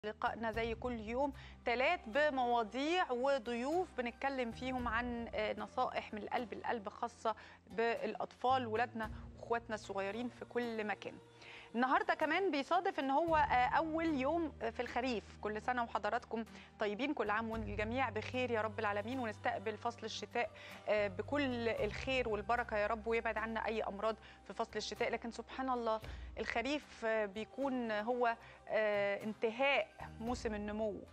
لقائنا زي كل يوم تلات بمواضيع وضيوف بنتكلم فيهم عن آه، نصائح من القلب القلب خاصة بالأطفال ولادنا وإخواتنا الصغيرين في كل مكان النهارده كمان بيصادف ان هو آه، اول يوم في الخريف كل سنه وحضراتكم طيبين كل عام والجميع بخير يا رب العالمين ونستقبل فصل الشتاء آه، بكل الخير والبركه يا رب ويبعد عنا اي امراض في فصل الشتاء لكن سبحان الله الخريف آه، بيكون هو آه، انتهاء موسم النمو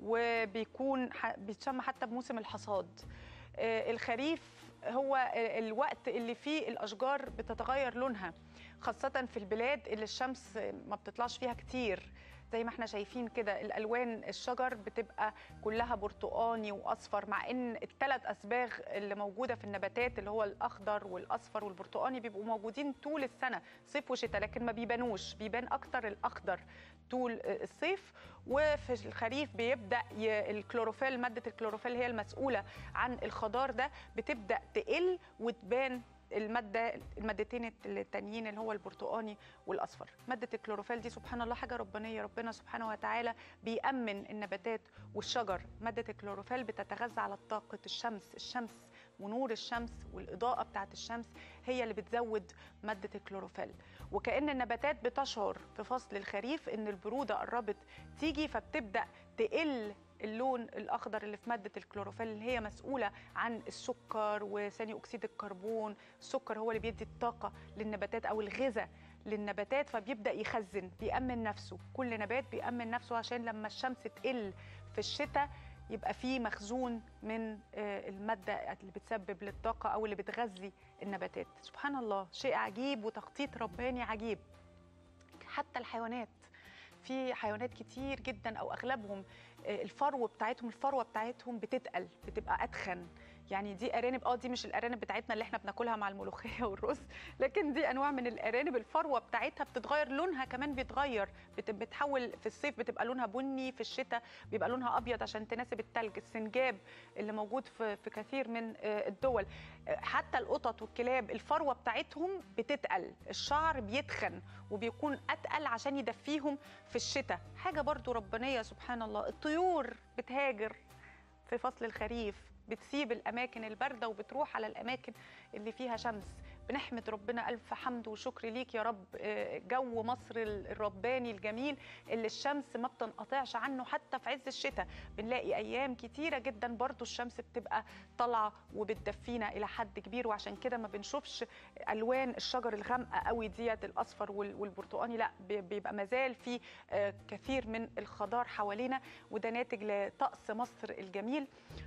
وبيكون ح- بيتسمى حتى بموسم الحصاد آه، الخريف هو آه، الوقت اللي فيه الاشجار بتتغير لونها خاصة في البلاد اللي الشمس ما بتطلعش فيها كتير زي ما احنا شايفين كده الالوان الشجر بتبقى كلها برتقاني واصفر مع ان الثلاث اصباغ اللي موجوده في النباتات اللي هو الاخضر والاصفر والبرتقاني بيبقوا موجودين طول السنه صيف وشتاء لكن ما بيبانوش بيبان اكتر الاخضر طول الصيف وفي الخريف بيبدا ي- الكلوروفيل ماده الكلوروفيل هي المسؤوله عن الخضار ده بتبدا تقل وتبان الماده المادتين التانيين اللي هو البرتقاني والاصفر ماده الكلوروفيل دي سبحان الله حاجه ربانيه ربنا سبحانه وتعالى بيأمن النباتات والشجر ماده الكلوروفيل بتتغذى على طاقه الشمس الشمس ونور الشمس والاضاءه بتاعه الشمس هي اللي بتزود ماده الكلوروفيل وكأن النباتات بتشعر في فصل الخريف ان البروده قربت تيجي فبتبدا تقل اللون الاخضر اللي في ماده الكلوروفيل اللي هي مسؤوله عن السكر وثاني اكسيد الكربون السكر هو اللي بيدي الطاقه للنباتات او الغذاء للنباتات فبيبدا يخزن بيامن نفسه كل نبات بيامن نفسه عشان لما الشمس تقل في الشتاء يبقى فيه مخزون من آه، الماده اللي بتسبب للطاقه او اللي بتغذي النباتات سبحان الله شيء عجيب وتخطيط رباني عجيب حتى الحيوانات في حيوانات كتير جدا او اغلبهم آه، الفرو بتاعتهم الفروه بتاعتهم بتتقل بتبقى اتخن يعني دي ارانب اه دي مش الارانب بتاعتنا اللي احنا بناكلها مع الملوخيه والرز لكن دي انواع من الارانب الفروه بتاعتها بتتغير لونها كمان بيتغير بت- بتحول في الصيف بتبقى لونها بني في الشتاء بيبقى لونها ابيض عشان تناسب التلج السنجاب اللي موجود في في كثير من آه، الدول آه، حتى القطط والكلاب الفروه بتاعتهم بتتقل الشعر بيتخن وبيكون اتقل عشان يدفيهم في الشتاء حاجه برضو ربانيه سبحان الله الطيور بتهاجر في فصل الخريف بتسيب الاماكن البارده وبتروح على الاماكن اللي فيها شمس بنحمد ربنا الف حمد وشكر ليك يا رب آه، جو مصر الرباني الجميل اللي الشمس ما بتنقطعش عنه حتى في عز الشتاء بنلاقي ايام كتيره جدا برضو الشمس بتبقى طالعه وبتدفينا الى حد كبير وعشان كده ما بنشوفش الوان الشجر الغامقه قوي ديت الاصفر وال- والبرتقاني لا بي- بيبقى مازال في آه، كثير من الخضار حوالينا وده ناتج لطقس مصر الجميل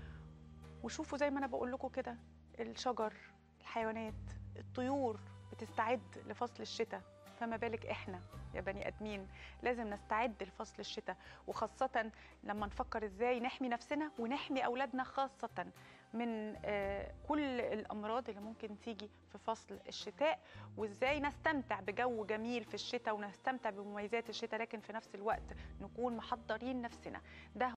وشوفوا زي ما انا بقول لكم كده الشجر الحيوانات الطيور بتستعد لفصل الشتاء فما بالك احنا يا بني ادمين لازم نستعد لفصل الشتاء وخاصه لما نفكر ازاي نحمي نفسنا ونحمي اولادنا خاصه من آه، كل الامراض اللي ممكن تيجي في فصل الشتاء وازاي نستمتع بجو جميل في الشتاء ونستمتع بمميزات الشتاء لكن في نفس الوقت نكون محضرين نفسنا ده